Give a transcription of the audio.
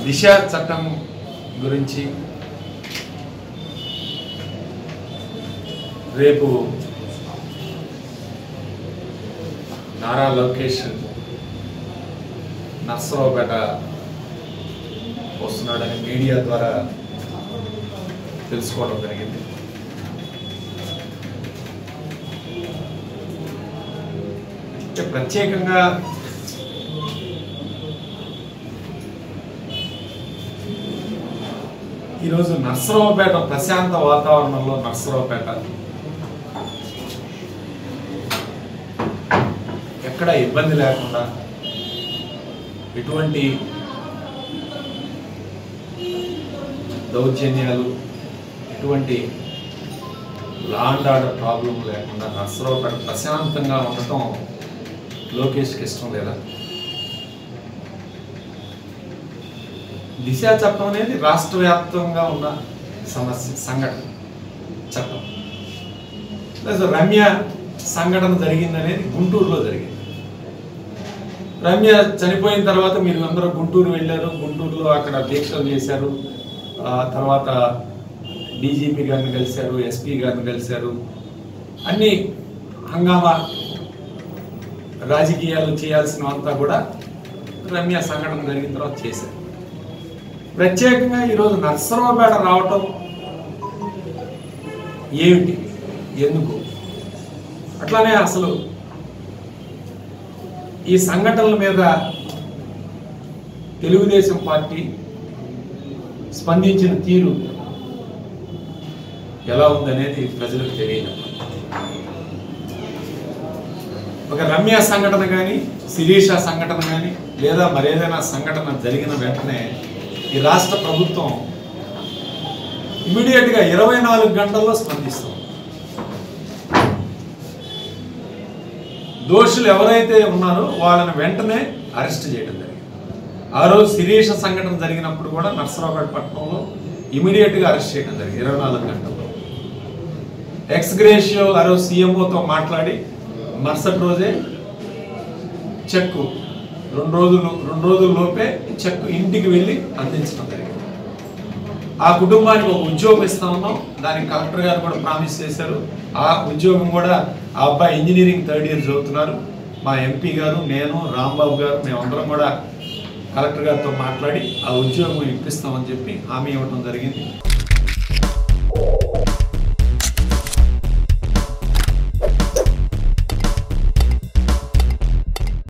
దిశ చట్టం గురించి రేపు నారా లోకేష్ నర్సరావుపేట వస్తున్నాడని మీడియా ద్వారా తెలుసుకోవడం జరిగింది అంటే ప్రత్యేకంగా ఈరోజు నర్సరావుపేట ప్రశాంత వాతావరణంలో నర్సరావుపేట ఎక్కడ ఇబ్బంది లేకుండా ఎటువంటి దౌర్జన్యాలు ఎటువంటి లా అండ్ ఆర్డర్ ప్రాబ్లం లేకుండా నర్సరావుపేట ప్రశాంతంగా ఉండటం లోకేష్కి ఇష్టం లేదా దిశ చట్టం అనేది రాష్ట్ర వ్యాప్తంగా ఉన్న సమస్య సంఘటన చట్టం ప్లస్ రమ్య సంఘటన జరిగిందనేది గుంటూరులో జరిగింది రమ్య చనిపోయిన తర్వాత మీరు అందరూ గుంటూరు వెళ్ళారు గుంటూరులో అక్కడ దీక్షలు చేశారు ఆ తర్వాత డీజీపీ గారిని కలిశారు ఎస్పీ గారిని కలిశారు అన్ని హంగామా రాజకీయాలు చేయాల్సినవంతా కూడా రమ్య సంఘటన జరిగిన తర్వాత చేశారు ప్రత్యేకంగా ఈరోజు నర్సరావుపేట రావటం ఏమిటి ఎందుకు అట్లానే అసలు ఈ సంఘటనల మీద తెలుగుదేశం పార్టీ స్పందించిన తీరు ఎలా ఉందనేది ప్రజలకు తెలియదు ఒక రమ్య సంఘటన కానీ శిరీష సంఘటన కానీ లేదా మరేదైనా సంఘటన జరిగిన వెంటనే ఈ రాష్ట్ర ప్రభుత్వం ఇమీడియట్గా ఇరవై నాలుగు గంటల్లో స్పందిస్తుంది దోషులు ఎవరైతే ఉన్నారో వాళ్ళని వెంటనే అరెస్ట్ చేయడం జరిగింది ఆ రోజు శిరీష సంఘటన జరిగినప్పుడు కూడా నర్సరావుపేట పట్టణంలో ఇమీడియట్గా అరెస్ట్ చేయడం జరిగింది ఇరవై నాలుగు గంటల్లో ఎక్స్ గ్రేషియో ఆ రోజు సీఎంఓతో మాట్లాడి మరుసటి రోజే చెక్కు రెండు రోజులు రెండు రోజుల లోపే చెక్ ఇంటికి వెళ్ళి అందించడం జరిగింది ఆ కుటుంబానికి ఒక ఉద్యోగం ఇస్తా ఉన్నాం దానికి కలెక్టర్ గారు కూడా ప్రామిస్ చేశారు ఆ ఉద్యోగం కూడా ఆ అబ్బాయి ఇంజనీరింగ్ థర్డ్ ఇయర్ చదువుతున్నారు మా ఎంపీ గారు నేను రాంబాబు గారు మేమందరం కూడా కలెక్టర్ గారితో మాట్లాడి ఆ ఉద్యోగం ఇప్పిస్తామని చెప్పి హామీ ఇవ్వడం జరిగింది